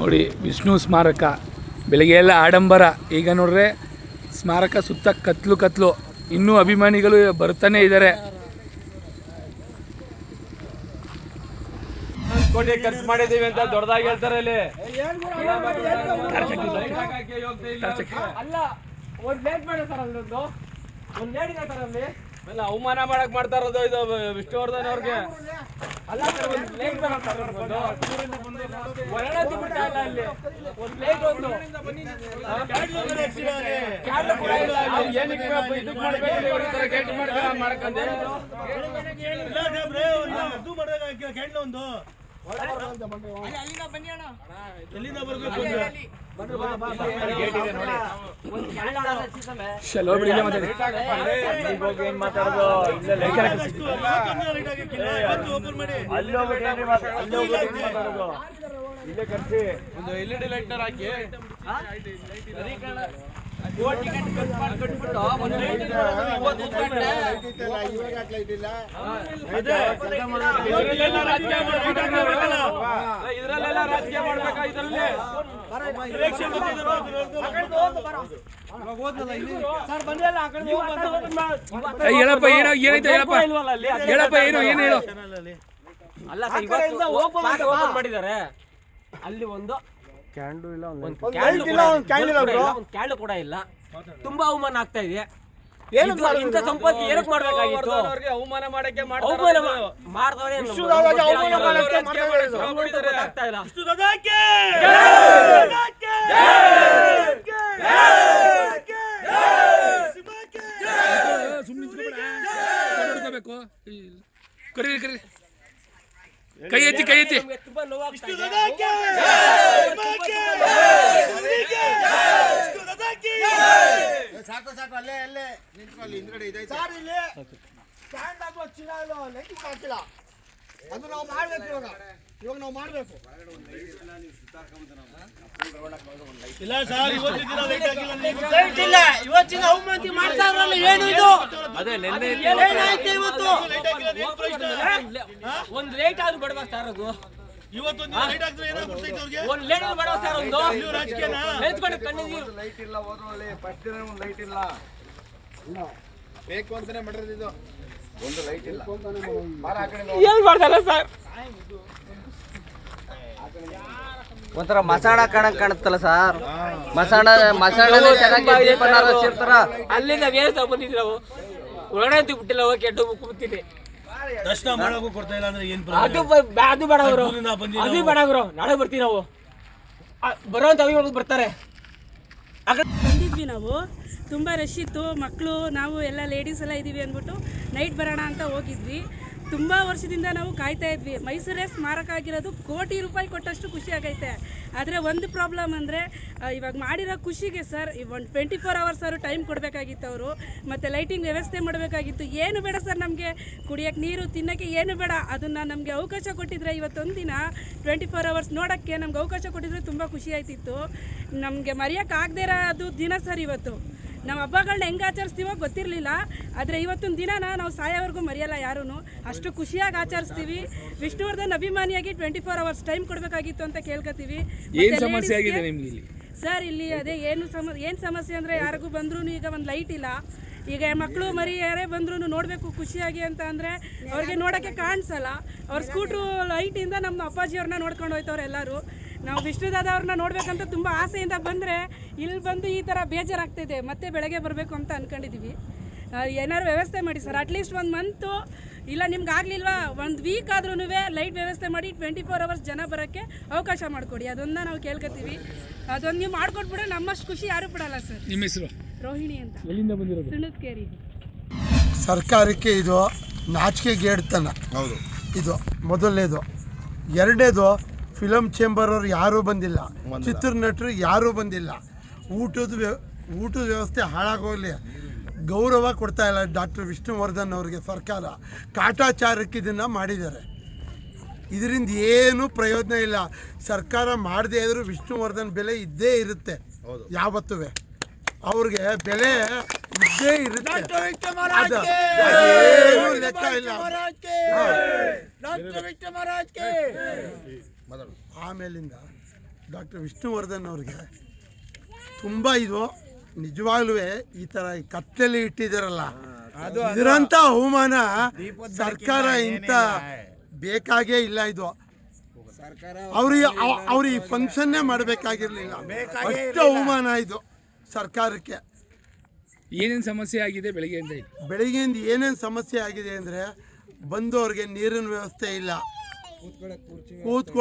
ನೋಡಿ ವಿಷ್ಣು ಸ್ಮಾರಕ ಬೆಳಿಗ್ಗೆ ಎಲ್ಲ ಆಡಂಬರ ಈಗ ನೋಡ್ರೆ ಸ್ಮಾರಕ ಸುತ್ತ ಕತ್ಲು ಕತ್ಲು ಇನ್ನೂ ಅಭಿಮಾನಿಗಳು ಬರ್ತಾನೆ ಇದ್ದಾರೆ ಕೋಟಿ ಖರ್ಚು ಮಾಡಿದೀವಿ ಅಂತ ದೊಡ್ಡದಾಗಿ ಹೇಳ್ತಾರೆ ಇಲ್ಲಿ ಅಲ್ಲ ಒಂದ್ ಲೇಟ್ ಮಾಡ ಸರ್ ಅಲ್ಲೊಂದು ಒಂದ್ ಲೇಟ್ ಇದೆ ಸರ್ ಅಲ್ಲಿ ಅಲ್ಲ ಅವಮಾನ ಮಾಡಕ್ ಮಾಡ್ತಾ ಇರೋದು ಇದು ವಿಷ್ಣುವರ್ಧನ್ ಅವ್ರಿಗೆ ಅಲ್ಲ ಸರ್ ಒಂದ್ ಲೇಟ್ ಬೇಡ ಸರ್ ಒಂದು ಒಳಗಡೆ ಬಿಡ್ತಾ ಇಲ್ಲ ಅಲ್ಲಿ ಒಂದ್ ಲೇಟ್ ಒಂದು ಕ್ಯಾಡ್ಲು ಕೂಡ ಇಲ್ಲ ಅಲ್ಲಿ. ಅವ್ರು ಏನಕ್ಕೆ ಇದು ಮಾಡ್ಬೇಕು ಇವ್ರ ಈ ತರ ಗೇಟ್ ಮಾಡ್ಕೊಂಡು ಮಾಡ್ಕೊಂಡೆ ಚಲೋ ಬಿಡಿ ಮಾತಾಡಿ ಒಂದು ಎಲ್ ಇ ಡಿ ಲೈಟ್ನರ್ ಹಾಕಿ ಇದ್ರಲ್ಲೆಲ್ಲ ರಾಜಕೀಯ ಮಾಡ್ಬೇಕಾ? ಇದ್ರಲ್ಲೆಲ್ಲ ರಾಜಕೀಯ ಮಾಡ್ಬೇಕಾ ಇದರಲ್ಲಿ ಏ, ಹೇಳಪ್ಪ ಏನೋ ಏನೈತೆ ಹೇಳಪ್ಪ ಹೇಳಪ್ಪ ಏನು ಏನು ಹೇಳು ಅಲ್ಲ ಸರ್ ಇವತ್ತು ಓಪನ್ ಮಾಡಿದ್ದಾರೆ ಅಲ್ಲಿ ಒಂದು ಕ್ಯಾಂಡು ಇಲ್ಲ ಒಂದು ಕ್ಯಾಂಡು ಕೂಡ ಇಲ್ಲ ತುಂಬಾ ಅವಮಾನ ಆಗ್ತಾ ಇದೆ ಇದು- ಇಂಥ ಸಂಪತ್ತಿ ಏನಕ್ಕೆ ಮಾಡ್ಬೇಕಾಗಿತ್ತು ಅವ್ರಿಗೆ ಅವಮಾನ ಮಾಡಕ್ಕೆ ಅವಮಾನ ಮಾಡ್ತಾರೆ ಮಾಡ್ದವ್ರೆ ಗೊತ್ತಾಗ್ತಾ ಇಲ್ಲ ನೋಡ್ಕೋಬೇಕು ಕರೀರಿ ಕರೀರಿ ಕೈ ಎತ್ತಿ ಕೈ ಎತ್ತಿ ನಮ್ಗೆ ತುಂಬಾ ನೋವಾಗ್ತಾ ಇದೆ. ಸಾಕು ಸಾಕು ಅಲ್ಲೇ ಅಲ್ಲೇ ನಿಂತ್ಕೊಳ್ಳಿ ಹಿಂದ್ಗಡೆ ಇದೆ ಅದು ನಾವು ಮಾಡ್ಬೇಕು ಇವಾಗ ಇವಾಗ ನಾವು ಮಾಡ್ಬೇಕು ಒಂದ್ ಲೇಟ್ ಆದ್ರೂ ಬಡವಾ ಸರ್ ಅದು ಒಂದ್ ಲೇಟ್ ಆದ್ರೂ ಬಡವಾ ಸರ್ ಒಂದು ನಿಂತ್ಕೊಂಡು ಕಣ್ಣೀರು ಬೇಕು ಅಂತಾನೆ ಮಾಡಿರೋದು ಇದು ಒಂದು ಲೈಟ್ ಇಲ್ಲ ಏನ್ ಮಾಡ್ತಾರ ಸರ್ ಒಂಥರ ಮಸಾಣ ಕಾಣಕ್ ಕಾಣುತ್ತಲ್ಲ ಸರ್ ಮಸಾಣ ಮಸಾಣ ಚೆನ್ನಾಗಿ ದೀಪನ ಹಚ್ಚಿರ್ತಾರ ಅಲ್ಲಿಂದ ವೇಸ್ ಬಂದಿದ್ವಿ ನಾವು ಒಳಗಡೆ ಅಂತ ಬಿಟ್ಟಿಲ್ಲ ಹೋಗಿ ಕೆಟ್ಟು ಕೂತೀನಿ ದರ್ಶನ ಮಾಡಕ್ಕೂ ಕೊಡ್ತಾ ಇಲ್ಲ ಅಂದ್ರೆ ಏನ್ ಅದು ಬ- ಬ- ಅದು ಬೇಡ ಅವರು ದೂರಿಂದ ಬಂದಿದ್ದೀವಿ ಅದು ಬೇಡ ಅವರು ನಾಳೆ ಬರ್ತೀವಿ ನಾವು ಆ, ಬರೋಂತ ಅಭಿಮಾನಿಗಳು ಬರ್ತಾರೆ ಬಂದಿದ್ವಿ ನಾವು ತುಂಬ ರಶ್ ಇತ್ತು ಮಕ್ಕಳು ನಾವು ಎಲ್ಲ ಲೇಡೀಸ್ ಎಲ್ಲ ಇದ್ದೀವಿ ಅಂದ್ಬಿಟ್ಟು ನೈಟ್ ಬರೋಣ ಅಂತ ಹೋಗಿದ್ವಿ ತುಂಬ ವರ್ಷದಿಂದ ನಾವು ಕಾಯ್ತಾ ಇದ್ವಿ ಮೈಸೂರೇ ಸ್ಮಾರಕ ಆಗಿರೋದು ಕೋಟಿ ರೂಪಾಯಿ ಕೊಟ್ಟಷ್ಟು ಖುಷಿ ಆಗೈತೆ ಆದರೆ ಒಂದು ಪ್ರಾಬ್ಲಮ್ ಅಂದರೆ ಇವಾಗ ಮಾಡಿರೋ ಖುಷಿಗೆ ಸರ್ ಒಂದು ಟ್ವೆಂಟಿ ಫೋರ್ ಅವರ್ಸ್ ಅವರು ಟೈಮ್ ಕೊಡಬೇಕಾಗಿತ್ತು ಅವರು ಮತ್ತು ಲೈಟಿಂಗ್ ವ್ಯವಸ್ಥೆ ಮಾಡಬೇಕಾಗಿತ್ತು ಏನು ಬೇಡ ಸರ್ ನಮಗೆ ಕುಡಿಯೋಕ್ಕೆ ನೀರು ತಿನ್ನೋಕ್ಕೆ ಏನು ಬೇಡ ಅದನ್ನು ನಮಗೆ ಅವಕಾಶ ಕೊಟ್ಟಿದ್ರೆ ಇವತ್ತೊಂದು ದಿನ ಟ್ವೆಂಟಿ ಫೋರ್ ಅವರ್ಸ್ ನೋಡೋಕ್ಕೆ ನಮ್ಗೆ ಅವಕಾಶ ಕೊಟ್ಟಿದ್ರೆ ತುಂಬ ಖುಷಿ ಆಯ್ತಿತ್ತು ನಮಗೆ ಮರೆಯೋಕ್ಕಾಗದೇ ಇರೋದು ದಿನ ಸರ್ ಇವತ್ತು ನಾವು ಹಬ್ಬಗಳನ್ನ ಹೆಂಗೆ ಆಚರಿಸ್ತೀವೋ ಗೊತ್ತಿರಲಿಲ್ಲ ಆದರೆ ಇವತ್ತೊಂದು ದಿನನ ನಾವು ಸಾಯೋವರೆಗೂ ಮರೆಯಲ್ಲ ಯಾರೂ ಅಷ್ಟು ಖುಷಿಯಾಗಿ ಆಚರಿಸ್ತೀವಿ ವಿಷ್ಣುವರ್ಧನ್ ಅಭಿಮಾನಿಯಾಗಿ ಟ್ವೆಂಟಿ ಫೋರ್ ಅವರ್ಸ್ ಟೈಮ್ ಕೊಡಬೇಕಾಗಿತ್ತು ಅಂತ ಕೇಳ್ಕೊತೀವಿ ಏನ್ ಮತ್ತೆ ಸಮಸ್ಯೆ ladies ಆಗಿದೆ ಗೆ- ನಿಮ್ಗೆ ಇಲ್ಲಿ ಸರ್ ಇಲ್ಲಿ ಅದೇ ಏನು ಸಮ ಏನು ಸಮಸ್ಯೆ ಅಂದರೆ ಯಾರಿಗೂ ಬಂದ್ರೂ ಈಗ ಒಂದು ಲೈಟ್ ಇಲ್ಲ ಈಗ ಮಕ್ಕಳು ಮರಿ ಯಾರೇ ಬಂದ್ರೂ ನೋಡಬೇಕು ಖುಷಿಯಾಗಿ ಅಂತ ಅಂದರೆ ಅವ್ರಿಗೆ ನೋಡೋಕ್ಕೆ ಕಾಣಿಸಲ್ಲ ಅವ್ರ ಸ್ಕೂಟ್ರು ಲೈಟಿಂದ ನಮ್ಮ ಅಪ್ಪಾಜಿಯವ್ರನ್ನ ನೋಡ್ಕೊಂಡು ಹೋಯ್ತವ್ರು ಎಲ್ಲರೂ ನಾವು ವಿಷ್ಣುದಾದ ಅವ್ರನ್ನ ನೋಡ್ಬೇಕಂತ ತುಂಬ ಆಸೆಯಿಂದ ಬಂದರೆ ಇಲ್ಲಿ ಬಂದು ಈ ಥರ ಬೇಜಾರಾಗ್ತಿದೆ ಮತ್ತೆ ಬೆಳಗ್ಗೆ ಬರಬೇಕು ಅಂತ ಅಂದ್ಕೊಂಡಿದ್ದೀವಿ ಆ, ಏನಾದ್ರು ವ್ಯವಸ್ಥೆ ಮಾಡಿ ಸರ್ ಅಟ್ಲೀಸ್ಟ್ ಒಂದು ಮಂತು ಇಲ್ಲ ನಿಮ್ಗೆ ಆಗಲಿಲ್ವಾ ಒಂದು ವೀಕ್ ಆದ್ರೂ ಲೈಟ್ ವ್ಯವಸ್ಥೆ ಮಾಡಿ ಟ್ವೆಂಟಿ ಫೋರ್ ಅವರ್ಸ್ ಜನ ಬರೋಕ್ಕೆ ಅವಕಾಶ ಮಾಡಿಕೊಡಿ ಅದೊಂದು ನಾವು ಕೇಳ್ಕೊತೀವಿ ಅದೊಂದು ನೀವು ಮಾಡಿಕೊಟ್ಬಿಟ್ರೆ ನಮ್ಮಷ್ಟು ಖುಷಿ ಯಾರೂ ಪಡಲ್ಲ ಸರ್ ನಿಮ್ಮ ಹೆಸರು ರೋಹಿಣಿ ಅಂತ ಎಲ್ಲಿಂದ ಬಂದಿರೋದು ಸುಣ್ಣದ ಸರ್ಕಾರಕ್ಕೆ ಇದು ನಾಚಿಕೆಗೇಡ್ತನ ಹೌದು ಇದು ಮೊದಲನೇದು ಎರಡನೇದು ಫಿಲಮ್ ಚೇಂಬರ್ ಅವ್ರು ಯಾರೂ ಬಂದಿಲ್ಲ ಚಿತ್ರ ನಟರು ಯಾರೂ ಬಂದಿಲ್ಲ ಊಟದ ವ್ಯ- ಊಟದ ವ್ಯವಸ್ಥೆ ಹಾಳಾಗೋಗ್ಲಿ ಗೌರವ ಕೊಡ್ತಾ ಇಲ್ಲ ಡಾಕ್ಟರ್ ವಿಷ್ಣುವರ್ಧನ್ ಅವರಿಗೆ ಸರ್ಕಾರ ಕಾಟಾಚಾರಕ್ಕೆ ಇದನ್ನು ಮಾಡಿದ್ದಾರೆ ಇದರಿಂದ ಏನು ಪ್ರಯೋಜನ ಇಲ್ಲ ಸರ್ಕಾರ ಮಾಡದೇ ಇದ್ರೂ ವಿಷ್ಣುವರ್ಧನ್ ಬೆಲೆ ಇದ್ದೇ ಇರುತ್ತೆ ಯಾವತ್ತೂ ಅವ್ರಿಗೆ ಬೆಲೆ ಇದ್ದೇ ಇರುತ್ತೆ ಅದು ಅದೇನು ಲೆಕ್ಕ ಇಲ್ಲ ಆಮೇಲಿಂದ ಡಾಕ್ಟರ್ ವಿಷ್ಣುವರ್ಧನ್ ಅವ್ರಿಗೆ ತುಂಬ ಇದು ನಿಜವಾಗ್ಲೂ ಈ ಥರ ಈ ಕತ್ತಲಲ್ಲಿ ಇಟ್ಟಿದ್ದಾರಲ್ಲ ಇದರಂಥ ಅವಮಾನ ಸರ್ಕಾರ ಇಂಥ ಬೇಕಾಗೇ ಇಲ್ಲ ಇದು ಅವ್ರಿಗೆ ಅವ್- ಅವ್ರು ಈ ಫಂಕ್ಷನ್ನೇ ಮಾಡಬೇಕಾಗಿರ್ಲಿಲ್ಲ ಅಷ್ಟು ಅವಮಾನ ಇದು ಸರ್ಕಾರಕ್ಕೆ ಏನೇನು ಸಮಸ್ಯೆ ಆಗಿದೆ ಬೆಳಗ್ಗೆಯಿಂದ ಇಲ್ಲಿ? ಬೆಳಿಗ್ಗೆಯಿಂದ ಏನೇನು ಸಮಸ್ಯೆ ಆಗಿದೆ ಅಂದರೆ ಬಂದವ್ರಿಗೆ ನೀರಿನ ವ್ಯವಸ್ಥೆ ಇಲ್ಲ ಕೂತ್ಕೊಳ್ಳೋ